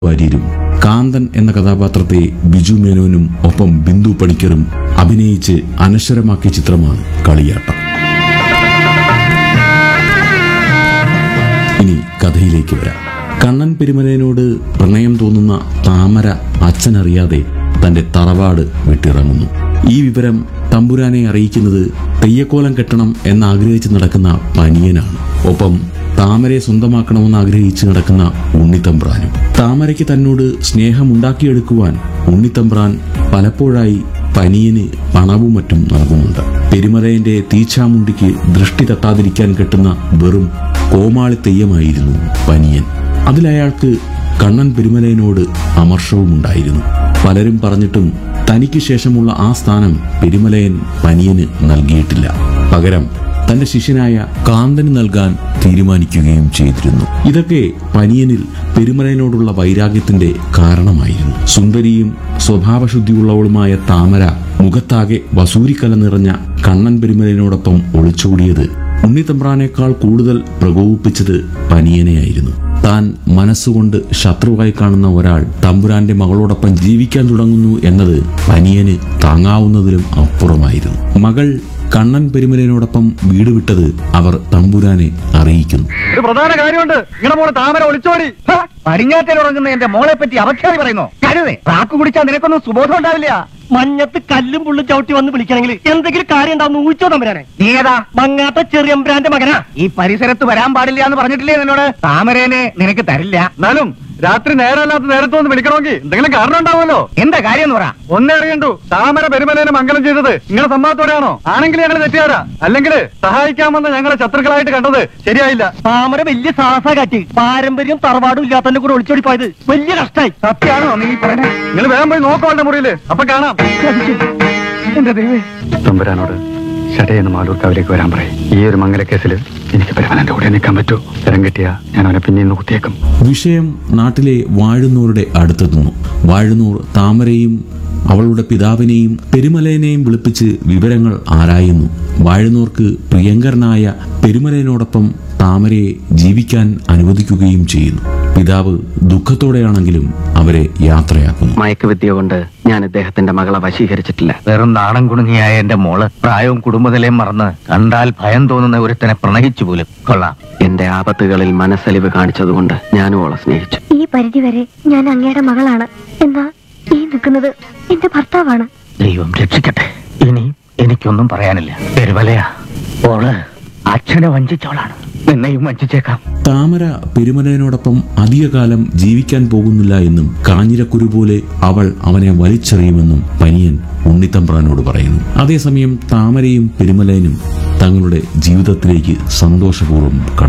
വാര്യരും കാന്തൻ എന്ന കഥാപാത്രത്തെ ബിജു മേനോനും ഒപ്പം ബിന്ദു പണിക്കറും അഭിനയിച്ച് അനശ്വരമാക്കിയ ചിത്രമാണ് കളിയാട്ടം ഇനി കഥയിലേക്ക് വരാം കണ്ണൻ പെരുമലയനോട് പ്രണയം തോന്നുന്ന താമര അച്ഛനറിയാതെ തന്റെ തറവാട് വിട്ടിറങ്ങുന്നു ഈ വിവരം തമ്പുരാനെ അറിയിക്കുന്നത് തെയ്യക്കോലം കെട്ടണം എന്നാഗ്രഹിച്ച് നടക്കുന്ന പനിയനാണ് ഒപ്പം താമരയെ സ്വന്തമാക്കണമെന്ന് ആഗ്രഹിച്ച് നടക്കുന്ന ഉണ്ണിത്തമ്പ്രാനും താമരയ്ക്ക് തന്നോട് സ്നേഹമുണ്ടാക്കിയെടുക്കുവാൻ ഉണ്ണിത്തമ്പ്രാൻ പലപ്പോഴായി പനിയന് പണവും മറ്റും നൽകുന്നുണ്ട് പെരുമലയന്റെ തീച്ചാമുണ്ടിക്ക് ദൃഷ്ടി തട്ടാതിരിക്കാൻ കെട്ടുന്ന വെറും കോമാളി തെയ്യമായിരുന്നു പനിയൻ അതിലയാൾക്ക് കണ്ണൻ പെരുമലയനോട് അമർഷവുമുണ്ടായിരുന്നു പലരും പറഞ്ഞിട്ടും തനിക്ക് ശേഷമുള്ള ആ സ്ഥാനം പെരുമലയൻ പനിയന് നൽകിയിട്ടില്ല പകരം തന്റെ ശിഷ്യനായ കാന്തന് നൽകാൻ തീരുമാനിക്കുകയും ചെയ്തിരുന്നു ഇതൊക്കെ പനിയനിൽ പെരുമലയനോടുള്ള വൈരാഗ്യത്തിന്റെ കാരണമായിരുന്നു സുന്ദരിയും സ്വഭാവശുദ്ധിയുള്ളവളുമായ താമര മുഖത്താകെ വസൂരിക്കല നിറഞ്ഞ കണ്ണൻ പെരുമലയനോടൊപ്പം ഒളിച്ചോടിയത് ഉണ്ണിത്തമ്പ്രാനേക്കാൾ കൂടുതൽ പ്രകോപിപ്പിച്ചത് പനിയനെയായിരുന്നു താൻ മനസ്സുകൊണ്ട് ശത്രുവായി കാണുന്ന ഒരാൾ തമ്പുരാന്റെ മകളോടൊപ്പം ജീവിക്കാൻ തുടങ്ങുന്നു എന്നത് പനിയന് താങ്ങാവുന്നതിലും അപ്പുറമായിരുന്നു മകൾ കണ്ണൻ പെരുമലയനോടൊപ്പം വീട് വിട്ടത് അവർ തമ്പുരാനെ അറിയിക്കുന്നു ഒരു പ്രധാന കാര്യമുണ്ട് നിങ്ങളുടെ മോള് താമര ഒളിച്ചോടി പടിഞ്ഞാറ്റൽ ഉറങ്ങുന്ന എന്റെ മോളെ പറ്റി അപഖ്യാതി പറയുന്നു കരുതേ റാക്ക് കുടിച്ചാൽ നിനക്കൊന്നും സുബോധം ഉണ്ടാവില്ല മഞ്ഞത്ത് കല്ലും പുള്ളും ചവിട്ടി വന്ന് വിളിക്കണമെങ്കിൽ എന്തെങ്കിലും കാര്യം ഉണ്ടാവും ഊച്ചോ തമ്പുരാനെ നീ ഏതാ മങ്ങാത്ത ചെറിയമ്പ്രാന്റെ മകനാ ഈ പരിസരത്ത് വരാൻ പാടില്ല എന്ന് പറഞ്ഞിട്ടില്ലേ നിന്നോട് താമരേനെ നിനക്ക് തരില്ല എന്നാലും രാത്രി നേരമല്ലാത്ത നേരത്തെ ഒന്ന് വിളിക്കണമെങ്കിൽ എന്തെങ്കിലും കാരണം ഉണ്ടാവുമല്ലോ എന്താ കാര്യം എന്ന് പറ ഒന്നേ അറിയണ്ടു താമര പെരുമലേനെ മംഗലം ചെയ്തത് നിങ്ങളുടെ സമ്മതത്തോടെയാണോ ആണെങ്കിൽ ഞങ്ങൾ തെറ്റിയാരാ അല്ലെങ്കിൽ സഹായിക്കാമെന്ന് ഞങ്ങളെ ശത്രുക്കളായിട്ട് കണ്ടത് ശരിയായില്ല താമര വലിയ സാഹസ കാറ്റ് പാരമ്പര്യം തറവാടും ഇല്ലാത്തതിന്റെ കൂടെ ഒളിച്ചോടി പോയത് വലിയ കഷ്ടായി സത്യാണോ നീ പറയണേ നിങ്ങൾ വേഗം പോയി നോക്കോളുടെ മുറിയില് അപ്പൊ കാണാം എന്റെ ദൈവേ തമ്പുരാനോട് ഷടയെന്ന് മാലൂർക്കാവിലേക്ക് വരാൻ പറയും ഈ ഒരു മംഗലക്കേസിൽ എനിക്ക് പെരുമാനന്റെ കൂടെ നിൽക്കാൻ പറ്റൂ തരം കിട്ടിയ ഞാൻ അവനെ പിന്നെ ഇന്ന് കുത്തിയേക്കും വിഷയം നാട്ടിലെ വാഴുന്നൂരുടെ അടുത്തെത്തുന്നു വാഴുന്നൂർ താമരയും അവളുടെ പിതാവിനെയും പെരുമലയനെയും വിളിപ്പിച്ച് വിവരങ്ങൾ ആരായുന്നു വാഴുന്നൂർക്ക് പ്രിയങ്കരനായ പെരുമലയനോടൊപ്പം താമരയെ ജീവിക്കാൻ അനുവദിക്കുകയും ചെയ്യുന്നു പിതാവ് ദുഃഖത്തോടെയാണെങ്കിലും അവരെ യാത്രയാക്കുന്നു മയക്കുവിദ്യ കൊണ്ട് ഞാൻ ഇദ്ദേഹത്തിന്റെ മകളെ വശീകരിച്ചിട്ടില്ല വെറും നാണം കുണുങ്ങിയായ എന്റെ മോള് പ്രായവും കുടുംബത്തിലെയും മറന്ന് കണ്ടാൽ ഭയം തോന്നുന്ന ഒരുത്തനെ പ്രണയിച്ചു പോലും കൊള്ളാം എന്റെ ആപത്തുകളിൽ മനസ്സലിവ് കാണിച്ചതുകൊണ്ട് ഞാനും അവളെ സ്നേഹിച്ചു ഈ പരിധിവരെ ഞാൻ അങ്ങയുടെ മകളാണ് എന്നാ ഈ നിൽക്കുന്നത് എന്റെ ഭർത്താവാണ് ദൈവം രക്ഷിക്കട്ടെ ഇനി എനിക്കൊന്നും പറയാനില്ല പെരുവലയാ ഓള് അച്ഛനെ വഞ്ചിച്ചോളാണ് നിന്നെയും വഞ്ചിച്ചേക്കാം താമര പെരുമലയനോടൊപ്പം അധികകാലം ജീവിക്കാൻ പോകുന്നില്ല എന്നും കാഞ്ഞിരക്കുരു പോലെ അവൾ അവനെ വലിച്ചെറിയുമെന്നും പനിയൻ ഉണ്ണിത്തമ്പ്രാനോട് പറയുന്നു അതേസമയം താമരയും പെരുമലയനും തങ്ങളുടെ ജീവിതത്തിലേക്ക് സന്തോഷപൂർവ്വം കടന്നു